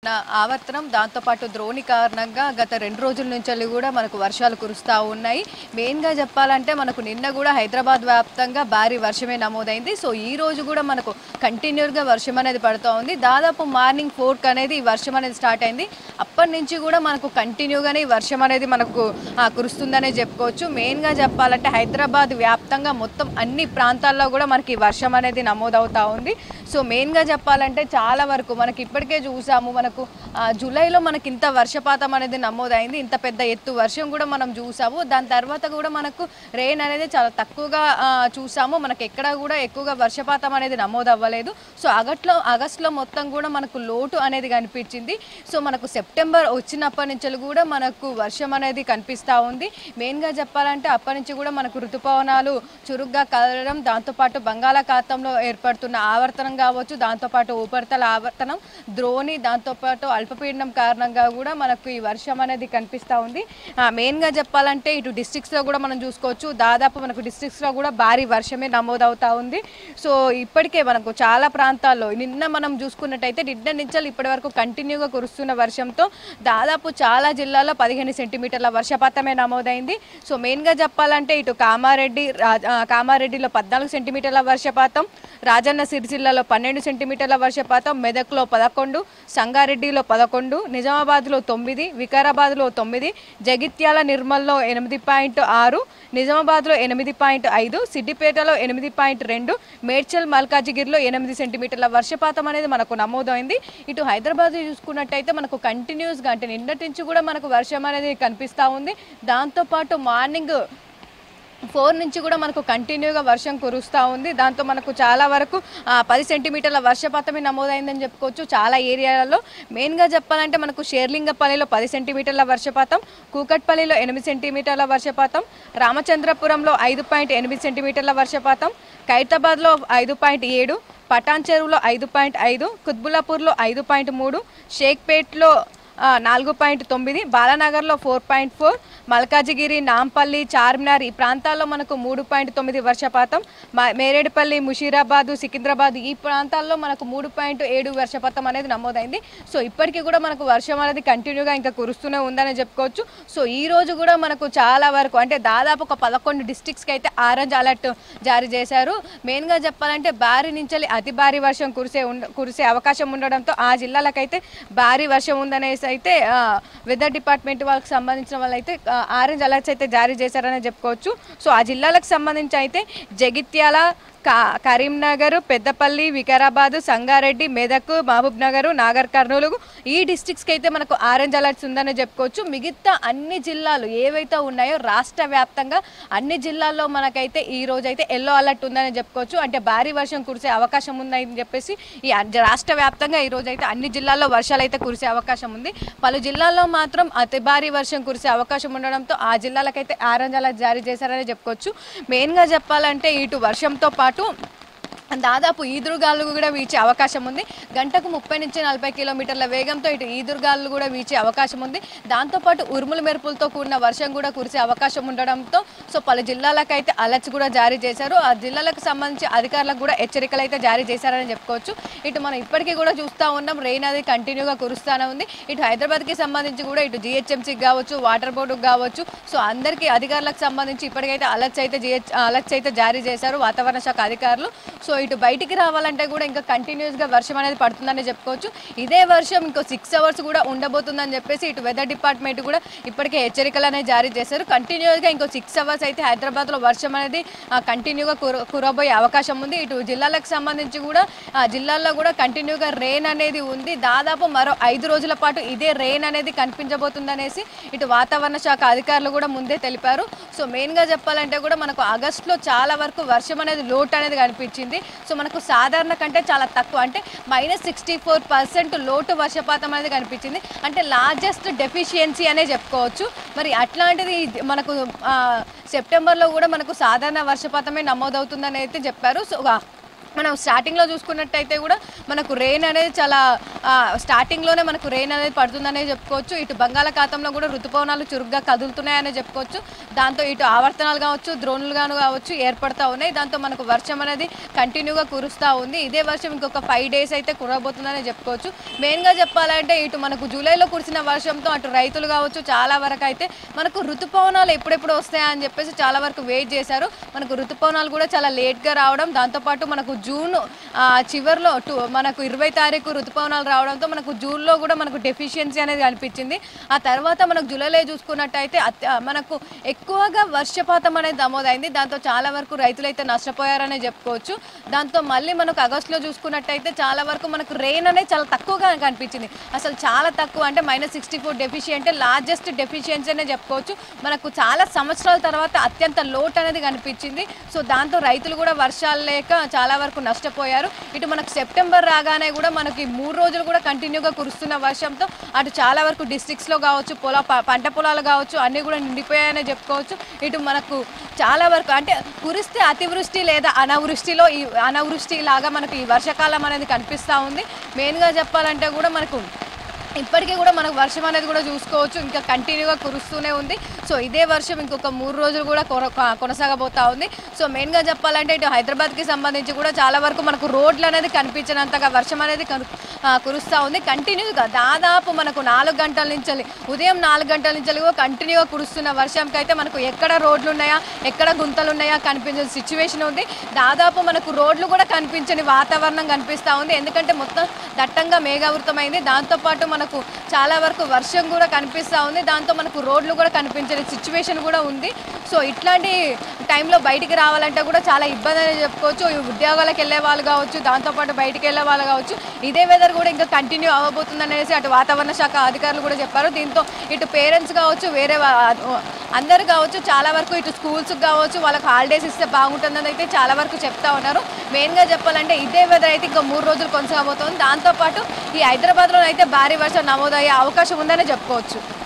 నా- ఆవర్తనం దాంతోపాటు ద్రోణి కారణంగా గత రెండు రోజుల నుంచి కూడా మనకు వర్షాలు కురుస్తూ ఉన్నాయి మెయిన్గా చెప్పాలంటే మనకు నిన్న కూడా హైదరాబాద్ వ్యాప్తంగా భారీ వర్షమే నమోదైంది సో ఈ రోజు కూడా మనకు కంటిన్యూగా వర్షం అనేది పడుతూ ఉంది దాదాపు మార్నింగ్ ఫోర్క్ అనేది ఈ వర్షం అనేది స్టార్ట్ అయింది అప్పటి నుంచి కూడా మనకు కంటిన్యూగానే ఈ వర్షం అనేది మనకు ఆ, కురుస్తుందనే చెప్పుకోవచ్చు మెయిన్గా చెప్పాలంటే హైదరాబాద్ వ్యాప్తంగా మొత్తం అన్ని ప్రాంతాల్లో కూడా మనకి ఈ వర్షం అనేది నమోదవుతూ ఉంది సో మెయిన్గా చెప్పాలంటే చాలా వరకు మనకి ఇప్పటికే చూసాము మనకు ఆ, జూలైలో మనకి ఇంత వర్షపాతం అనేది నమోదైంది ఇంత పెద్ద ఎత్తు వర్షం కూడా మనం చూసాము దాని తర్వాత కూడా మనకు రెయిన్ అనేది చాలా తక్కువగా ఆ, చూసాము మనకి ఎక్కడ కూడా ఎక్కువగా వర్షపాతం అనేది నమోదు అవ్వలేదు సో ఆగస్ట్లో ఆగస్టులో మొత్తం కూడా మనకు లోటు అనేది కనిపించింది సో మనకు సెప్టెంబర్ వచ్చినప్పటి నుంచి కూడా మనకు వర్షం అనేది కనిపిస్తూ ఉంది మెయిన్గా చెప్పాలంటే అప్పటి నుంచి కూడా మనకు ఋతుపవనాలు చురుగ్గా కలగడం దాంతోపాటు బంగాళాఖాతంలో ఏర్పడుతున్న ఆవర్తనం కావచ్చు దాంతోపాటు ఉపరితల ఆవర్తనం ద్రోణి దాంతోపాటు అల్పపీడనం కారణంగా కూడా మనకు ఈ వర్షం అనేది కనిపిస్తూ ఉంది ఆ, మెయిన్గా చెప్పాలంటే ఇటు డిస్ట్రిక్ట్స్లో కూడా మనం చూసుకోవచ్చు దాదాపు మనకు డిస్ట్రిక్ట్స్లో కూడా భారీ వర్షమే నమోదవుతా ఉంది సో ఇప్పటికే మనకు చాలా ప్రాంతాల్లో నిన్న మనం చూసుకున్నట్టయితే నిన్న నుంచి ఇప్పటి వరకు కంటిన్యూగా కురుస్తున్న వర్షంతో దాదాపు చాలా జిల్లాల్లో పదిహేను సెంటీమీటర్ల వర్షపాతమే నమోదైంది సో మెయిన్గా చెప్పాలంటే ఇటు కామారెడ్డి రా- ఆ, కామారెడ్డిలో పద్నాలుగు సెంటీమీటర్ల వర్షపాతం రాజన్న సిరిసిల్లలో పన్నెండు సెంటీమీటర్ల వర్షపాతం మెదక్లో పదకొండు సంగారెడ్డిలో పదకొండు నిజామాబాద్లో తొమ్మిది వికారాబాద్లో తొమ్మిది జగిత్యాల నిర్మల్లో ఎనిమిది పాయింట్ ఆరు నిజామాబాద్లో ఎనిమిది పాయింట్ ఐదు సిద్దిపేటలో ఎనిమిది పాయింట్ రెండు మేడ్చల్ మల్కాజిగిరిలో ఎనిమిది సెంటీమీటర్ల వర్షపాతం అనేది మనకు నమోదైంది ఇటు హైదరాబాద్ చూసుకున్నట్టయితే మనకు కంటిన్యూస్గా అంటే నిన్నటి నుంచి కూడా మనకు వర్షం అనేది కనిపిస్తూ ఉంది దాంతోపాటు మార్నింగ్ ఫోర్ నుంచి కూడా మనకు కంటిన్యూగా వర్షం కురుస్తూ ఉంది దాంతో మనకు చాలా వరకు ఆ, పది సెంటీమీటర్ల వర్షపాతమే నమోదైందని చెప్పుకోవచ్చు చాలా ఏరియాలలో మెయిన్గా చెప్పాలంటే మనకు షేర్లింగపల్లిలో పది సెంటీమీటర్ల వర్షపాతం కూకట్పల్లిలో ఎనిమిది సెంటీమీటర్ల వర్షపాతం రామచంద్రపురంలో ఐదు పాయింట్ ఎనిమిది సెంటీమీటర్ల వర్షపాతం ఖైరతాబాద్లో ఐదు పాయింట్ ఏడు పటాన్ చెరువులో ఐదు పాయింట్ ఐదు కుత్బుల్లాపూర్లో ఐదు పాయింట్ మూడు షేక్పేట్లో ఆ, నాలుగు పాయింట్ తొమ్మిది బాలానగర్లో four point four Malkajgiri Nampally Charminar ఈ ప్రాంతాల్లో మనకు మూడు పాయింట్ తొమ్మిది వర్షపాతం మ- మేరేడుపల్లి ముషీరాబాదు సికింద్రాబాద్ ఈ ప్రాంతాల్లో మనకు మూడు పాయింట్ ఏడు వర్షపాతం అనేది నమోదైంది సో ఇప్పటికీ కూడా మనకు వర్షం అనేది కంటిన్యూగా ఇంకా కురుస్తూనే ఉందని చెప్పుకోవచ్చు సో ఈ రోజు కూడా మనకు చాలా వరకు అంటే దాదాపు ఒక పదకొండు డిస్టిక్స్కి అయితే ఆరెంజ్ అలర్ట్ జారీ చేశారు మెయిన్గా చెప్పాలంటే భారీ నుంచి అతి భారీ వర్షం కురిసే ఉండ కురిసే అవకాశం ఉండడంతో ఆ జిల్లాలకైతే భారీ వర్షం ఉందనేసి అయితే వెదర్ డిపార్ట్మెంట్ వాళ్ళకి సంబంధించిన వాళ్ళైతే ఆరెంజ్ అలర్ట్స్ అయితే జారీ చేశారని చెప్పుకోవచ్చు సో ఆ జిల్లాలకు సంబంధించి అయితే జగిత్యాల కా కరీంనగర్ పెద్దపల్లి వికారాబాద్ సంగారెడ్డి మెదక్ మహబూబ్ నగర్ నాగర్ కర్నూలు ఈ డిస్ట్రిక్ట్స్కి అయితే మనకు ఆరెంజ్ అలర్ట్స్ ఉందని చెప్పుకోవచ్చు మిగతా అన్ని జిల్లాలు ఏవైతే ఉన్నాయో రాష్ట్ర వ్యాప్తంగా అన్ని జిల్లాల్లో మనకైతే ఈ రోజు అయితే ఎల్లో అలర్ట్ ఉందని చెప్పుకోవచ్చు అంటే భారీ వర్షం కురిసే అవకాశం ఉందని చెప్పేసి ఈ అన్- రాష్ట్ర వ్యాప్తంగా ఈ రోజు అయితే అన్ని జిల్లాల్లో వర్షాలు అయితే కురిసే అవకాశం ఉంది పలు జిల్లాల్లో మాత్రం అతి భారీ వర్షం కురిసే అవకాశం ఉండడంతో ఆ జిల్లాలకైతే ఆరెంజ్ అలర్ట్ జారీ చేశారని చెప్పుకోవచ్చు మెయిన్గా చెప్పాలంటే ఇటు వర్షంతో పాటు దాదాపు ఈదురుగాలు కూడా వీచే అవకాశం ఉంది గంటకు ముప్పై నుంచి నలభై కిలోమీటర్ల వేగంతో ఇటు ఈదురుగాలు కూడా వీచే అవకాశం ఉంది దాంతోపాటు ఉరుముల మెరుపులతో కూడిన వర్షం కూడా కురిసే అవకాశం ఉండడంతో సో పలు జిల్లాలకు అయితే అలర్ట్స్ కూడా జారీ చేశారు ఆ జిల్లాలకు సంబంధించి అధికారులకు కూడా హెచ్చరికలు అయితే జారీ చేశారని చెప్పుకోవచ్చు ఇటు మనం ఇప్పటికీ కూడా చూస్తూ ఉన్నాం రెయిన్ అది కంటిన్యూగా కురుస్తూనే ఉంది ఇటు హైదరాబాద్కి సంబంధించి కూడా ఇటు జిహెచ్ఎంసీకి కావచ్చు వాటర్ బోర్డుకి కావచ్చు సో అందరికీ అధికారులకు సంబంధించి ఇప్పటికైతే అలర్ట్స్ అయితే జిహెచ్ అలర్ట్స్ అయితే జారీ చేశారు వాతావరణ శాఖ అధికారులు సో ఇటు బయటికి రావాలంటే కూడా ఇంకా కంటిన్యూస్గా వర్షం అనేది పడుతుందని చెప్పుకోవచ్చు ఇదే వర్షం ఇంకో సిక్స్ అవర్స్ కూడా ఉండబోతుందని చెప్పేసి ఇటు వెదర్ డిపార్ట్మెంట్ కూడా ఇప్పటికే హెచ్చరికలు అనేది జారీ చేశారు కంటిన్యూస్గా ఇంకో సిక్స్ అవర్స్ అయితే హైదరాబాద్లో వర్షం అనేది కంటిన్యూగా కుర కురబోయే అవకాశం ఉంది ఇటు జిల్లాలకు సంబంధించి కూడా ఆ జిల్లాల్లో కూడా కంటిన్యూగా రెయిన్ అనేది ఉంది దాదాపు మరో ఐదు రోజుల పాటు ఇదే రెయిన్ అనేది కనిపించబోతుందనేసి ఇటు వాతావరణ శాఖ అధికారులు కూడా ముందే తెలిపారు సో మెయిన్గా చెప్పాలంటే కూడా మనకు ఆగస్టులో చాలా వరకు వర్షం అనేది లోటు అనేది కనిపించింది సో మనకు సాధారణ కంటే చాలా తక్కువ అంటే మైనస్ సిక్స్టీ ఫోర్ పర్సెంట్ లోటు వర్షపాతం అనేది కనిపించింది అంటే లార్జెస్ట్ డెఫిషియన్సీ అనే చెప్పుకోవచ్చు మరి అట్లాంటిది ఇది మనకు ఆ, సెప్టెంబర్లో కూడా మనకు సాధారణ వర్షపాతమే నమోదవుతుందని అయితే చెప్పారు సో ఆ, మనం స్టార్టింగ్లో చూసుకున్నట్టయితే కూడా మనకు రెయిన్ అనేది చాలా ఆ, స్టార్టింగ్లోనే మనకు రెయిన్ అనేది పడుతుందనే చెప్పుకోవచ్చు ఇటు బంగాళాఖాతంలో కూడా ఋతుపవనాలు చురుగ్గా కదులుతున్నాయనే చెప్పుకోవచ్చు దాంతో ఇటు ఆవర్తనాలు కావచ్చు ద్రోణులు గాను కావచ్చు ఏర్పడతా ఉన్నాయి దాంతో మనకు వర్షం అనేది కంటిన్యూగా కురుస్తూ ఉంది ఇదే వర్షం ఇంకొక ఫైవ్ డేస్ అయితే కురబోతుందనే చెప్పుకోవచ్చు మెయిన్గా చెప్పాలంటే ఇటు మనకు జూలైలో కురిసిన వర్షంతో అటు రైతులు కావచ్చు చాలా వరకు అయితే మనకు ఋతుపవనాలు ఎప్పుడెప్పుడు వస్తాయా అని చెప్పేసి చాలా వరకు వెయిట్ చేశారు మనకు ఋతుపవనాలు కూడా చాలా లేట్గా రావడం దాంతోపాటు మనకు జూన్ ఆ, చివర్లో టూ మనకు ఇరవై తారీఖు ఋతుపవనాలు రావడంతో మనకు జూన్లో కూడా మనకు డెఫిషియన్సీ అనేది కనిపించింది ఆ తర్వాత మనకు జూలైలో చూసుకున్నట్టయితే అత్య- మనకు ఎక్కువగా వర్షపాతం అనేది నమోదైంది దాంతో చాలా వరకు రైతులు అయితే నష్టపోయారనే చెప్పుకోవచ్చు దాంతో మళ్ళీ మనకు ఆగస్టులో చూసుకున్నట్టయితే చాలా వరకు మనకు రెయిన్ అనేది చాలా తక్కువగా కనిపించింది అసలు చాలా తక్కువ అంటే minus sixty four deficient largest deficiency అనే చెప్పుకోవచ్చు మనకు చాలా సంవత్సరాల తర్వాత అత్యంత లోట్ అనేది కనిపించింది సో దాంతో రైతులు కూడా వర్షాలు లేక చాలా వరకు నష్టపోయారు ఇటు మనకు సెప్టెంబర్ రాగానే కూడా మనకి మూడు రోజులు కూడా కంటిన్యూగా కురుస్తున్న వర్షంతో అటు చాలా వరకు డిస్ట్రిక్ట్స్లో కావచ్చు పొల ప- పంట పొలాలు కావచ్చు అన్నీ కూడా నిండిపోయాయనే చెప్పుకోవచ్చు ఇటు మనకు చాలా వరకు అంటే కురిస్తే అతివృష్టి లేదా అనావృష్టిలో ఈ అనావృష్టి లాగా మనకు ఈ వర్షాకాలం అనేది కనిపిస్తూ ఉంది మెయిన్గా చెప్పాలంటే కూడా మనకు ఇప్పటికీ కూడా మనకు వర్షం అనేది కూడా చూసుకోవచ్చు ఇంకా కంటిన్యూగా కురుస్తూనే ఉంది సో ఇదే వర్షం ఇంకొక మూడు రోజులు కూడా కొర- కొ- కొనసాగబోతా ఉంది సో మెయిన్గా చెప్పాలంటే ఇటు హైదరాబాద్కి సంబంధించి కూడా చాలా వరకు మనకు రోడ్లు అనేది కనిపించినంతగా వర్షం అనేది కను- ఆ, కురుస్తూ ఉంది కంటిన్యూగా దాదాపు మనకు నాలుగు గంటల నుంచి ఉదయం నాలుగు గంటల నుంచి కూడా కంటిన్యూగా కురుస్తున్న వర్షంకి అయితే మనకు ఎక్కడ రోడ్లు ఉన్నాయా ఎక్కడ గుంతలు ఉన్నాయా కనిపించే సిచ్యువేషన్ ఉంది దాదాపు మనకు రోడ్లు కూడా కనిపించని వాతావరణం కనిపిస్తూ ఉంది ఎందుకంటే మొత్తం దట్టంగా మేఘావృతమైంది దాంతోపాటు మనకు చాలా వరకు వర్షం కూడా కనిపిస్తూ ఉంది దాంతో మనకు రోడ్లు కూడా కనిపించని సిచ్యువేషన్ కూడా ఉంది సో ఇట్లాంటి టైంలో బయటికి రావాలంటే కూడా చాలా ఇబ్బంది అని చెప్పుకోవచ్చు ఈ ఉద్యోగాలకు వెళ్ళే వాళ్ళు కావచ్చు దాంతోపాటు బయటికి వెళ్ళే వాళ్ళు కావచ్చు ఇదే వెదర్ కూడా ఇంకా కంటిన్యూ అవ్వబోతుంది అనేసి అటు వాతావరణ శాఖ అధికారులు కూడా చెప్పారు దీంతో ఇటు పేరెంట్స్ కావచ్చు వేరే వా- అందరు కావచ్చు చాలా వరకు ఇటు స్కూల్స్కి కావచ్చు వాళ్ళకి హాలిడేస్ ఇస్తే బాగుంటుందని అయితే చాలా వరకు చెప్తా ఉన్నారు మెయిన్గా చెప్పాలంటే ఇదే వెదర్ అయితే ఇంకా మూడు రోజులు కొనసాగబోతుంది దాంతోపాటు ఈ హైదరాబాద్లో అయితే భారీ వర్షం నమోదయ్యే అవకాశం ఉందనే చెప్పుకోవచ్చు